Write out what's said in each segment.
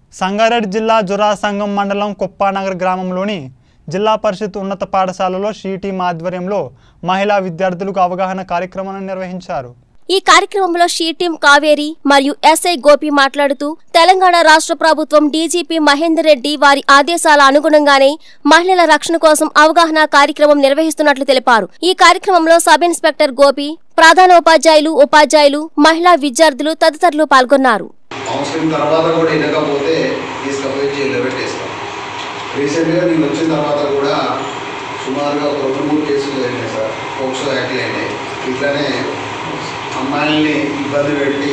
సంగారెడ్డి జిల్లా జురాసంగం మండలం కుప్పానగర్ గ్రామంలోని జిల్లా పరిషత్ ఉన్నత పాఠశాలలో షీ టీం ఆధ్వర్యంలో మహిళా విద్యార్థులకు అవగాహన కార్యక్రమాన్ని నిర్వహించారు ఈ కార్యక్రమంలో షీ టీం కావేరి మరియు ఎస్ఐ గోపి మాట్లాడుతూ తెలంగాణ రాష్ట్ర ప్రభుత్వం డీజీపీ మహేందర్ రెడ్డి వారి ఆదేశాల అనుగుణంగానే మహిళల రక్షణ కోసం అవగాహన కార్యక్రమం నిర్వహిస్తున్నట్లు తెలిపారు ఈ కార్యక్రమంలో సబ్ ఇన్స్పెక్టర్ గోపి ప్రధానోపాధ్యాయులు ఉపాధ్యాయులు మహిళా విద్యార్థులు తదితరులు పాల్గొన్నారు కౌన్సిలింగ్ తర్వాత కూడా వినకపోతే తీసుకుపోయి జైల్లో పెట్టేస్తాం రీసెంట్గా నేను వచ్చిన తర్వాత కూడా సుమారుగా ఒక రెండు మూడు కేసులు అయినాయి సార్ పోక్సో యాక్ట్లు అయినాయి ఇట్లానే అమ్మాయిల్ని ఇబ్బంది పెట్టి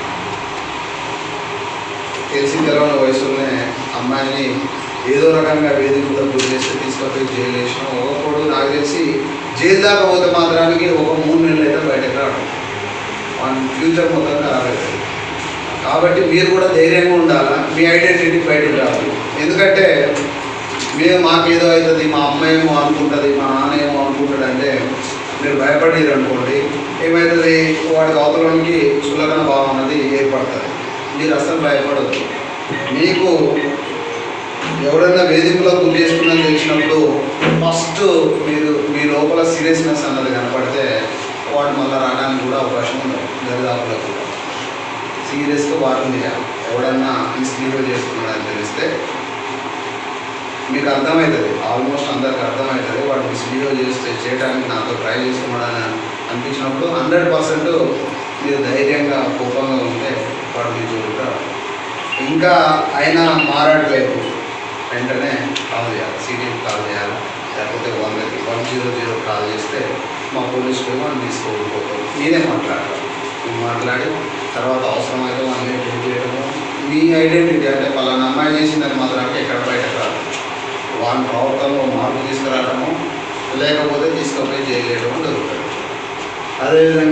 తెలిసి తెలవని వయసులోనే అమ్మాయిని ఏదో రకంగా వేధింపులకు గురి చేస్తే తీసుకుపోయి జైలు వేసినాం ఒకప్పుడు నాకు తెలిసి జైలు దాకా పోతే మాత్రానికి ఒక మూడు నెలలు అయితే బయటకు రావడం వన్ ఫ్యూచర్ మొత్తం ఖరాబ్ అవుతుంది కాబట్టి మీరు కూడా ధైర్యంగా ఉండాలా మీ ఐడెంటిటీ బయటకు రావాలి ఎందుకంటే మేము మాకేదో అవుతుంది మా అమ్మ ఏమో అనుకుంటుంది మా నాన్న ఏమో అనుకుంటాడు అంటే మీరు భయపడేది అనుకోండి ఏమవుతుంది వాడికి అవతలకి సులకన భావం అన్నది ఏర్పడుతుంది మీరు అసలు భయపడద్దు మీకు ఎవడన్నా వేధింపులకు గురి చేసుకున్నది తెలిసినప్పుడు ఫస్ట్ మీరు మీ లోపల సీరియస్నెస్ అన్నది కనపడితే వాడు మళ్ళీ రావడానికి కూడా అవకాశం ఉండదు దరిదాపులకు కూడా సీరియస్గా వార్న్ చేయాలి ఎవడన్నా మిస్బిహేవ్ చేస్తున్నాడని తెలిస్తే మీకు అర్థమవుతుంది ఆల్మోస్ట్ అందరికి అర్థమవుతుంది వాడు మిస్బిహేవ్ చేస్తే చేయడానికి నాతో ట్రై చేస్తున్నాడని అనిపించినప్పుడు హండ్రెడ్ పర్సెంట్ మీరు ధైర్యంగా కోపంగా ఉంటే వాడు మీ జోలిగా ఇంకా అయినా మారట్లేదు వెంటనే కాల్ చేయాలి సిటీకి కాల్ చేయాలి లేకపోతే వందకి వన్ జీరో జీరో కాల్ చేస్తే మా పోలీస్ మనం తీసుకోకపోతాం నేనే మాట్లాడతాను నేను మాట్లాడి తర్వాత అవసరమైతే వాళ్ళని ఏం చేయడము మీ ఐడెంటిటీ అంటే పలానా అమ్మాయి చేసిందని మాత్రం ఎక్కడ బయటకు రాదు వాళ్ళ ప్రవర్తనలో మార్పు తీసుకురావడము లేకపోతే తీసుకుపోయి జైలు వేయడము జరుగుతుంది అదేవిధంగా